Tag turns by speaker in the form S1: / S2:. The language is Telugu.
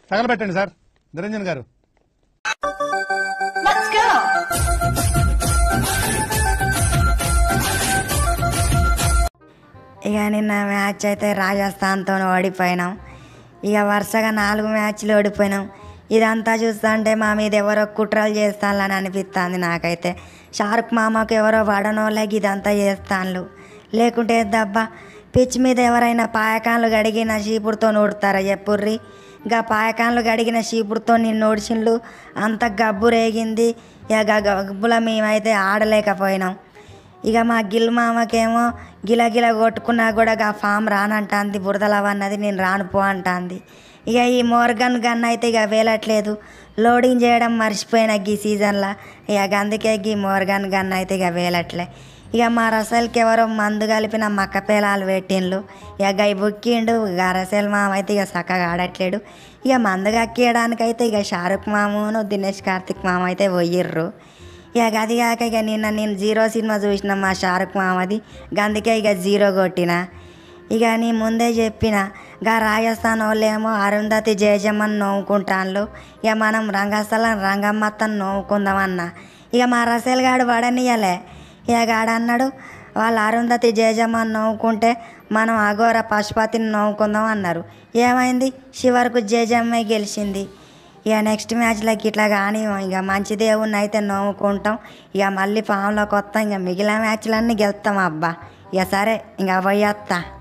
S1: తగలబెట్టండి సార్ నిరంజన్ గారు
S2: Let's go!
S3: ఇక నిన్న మ్యాచ్ అయితే రాజస్థాన్తో ఓడిపోయినాం ఇక వరుసగా నాలుగు మ్యాచ్లు ఓడిపోయినాం ఇదంతా చూస్తుంటే మా మీద ఎవరో కుట్రలు చేస్తానని అనిపిస్తుంది నాకైతే షారుఖ్ మామకు ఎవరో వడనోళ్ళకి ఇదంతా చేస్తాను లేకుంటే దబ్బా పిచ్ మీద ఎవరైనా పాయకాన్లు గడిగిన చీపుడుతో నూడతారా చెప్పుర్రి గా పాయకాన్లు గడిగిన చీపుడుతో నిన్ను నోడిచిండ్లు అంత గబ్బు రేగింది ఇక గా గబ్బుల మేమైతే ఆడలేకపోయినాం ఇక మా గిల్ మామకేమో గిలగిల కొట్టుకున్నా కూడా ఆ ఫామ్ రానంటాంది బురదలవన్నది నేను రాను పో అంటాంది ఇక ఈ మోర్గన్ గన్ అయితే ఇక వేలట్లేదు లోడింగ్ చేయడం మర్చిపోయిన ఈ సీజన్లో ఇక అందుకే ఈ మోర్గన్ గన్ అయితే ఇక వేలట్లే ఇక మా రసల్కి ఎవరో మందు కలిపిన మక్క పేలాలు పెట్టిండ్లు ఇక గై బుక్కిండు ఇక రసల్ మామ అయితే ఇక చక్కగా ఆడట్లేడు ఇక మందు కక్కియడానికైతే ఇక షారుఖ్ మామను దినేష్ కార్తిక్ మామ అయితే పోయిర్రు ఇక అది కాక ఇక నిన్న నేను జీరో సినిమా చూసిన మా షారుఖ్ మామది అందుకే ఇక జీరో కొట్టిన ఇక నీ ముందే చెప్పిన గా రాజస్థాన్ వాళ్ళేమో అరుంధతి జయజమ్మని నవ్వుకుంటాన్లు ఇక మనం రంగస్థలం రంగమ్మత్తని నవ్వుకుందామన్న ఇక మా రసేల్ గాడు పడనియలే ఇక గాడు అన్నాడు వాళ్ళు అరుంధతి జయజమ్మని నవ్వుకుంటే మనం అఘోర పశుపతిని నవ్వుకుందాం అన్నారు ఏమైంది చివరకు జయజమ్మే గెలిచింది ఇక నెక్స్ట్ మ్యాచ్లోకి ఇట్లా కానీ ఇక మంచి దేవుణ్ణి అయితే నవ్వుకుంటాం ఇక మళ్ళీ ఫామ్లోకి వస్తాం ఇక మిగిలిన మ్యాచ్లన్నీ గెలుస్తాం అబ్బా ఇక సరే ఇక పోయేస్తా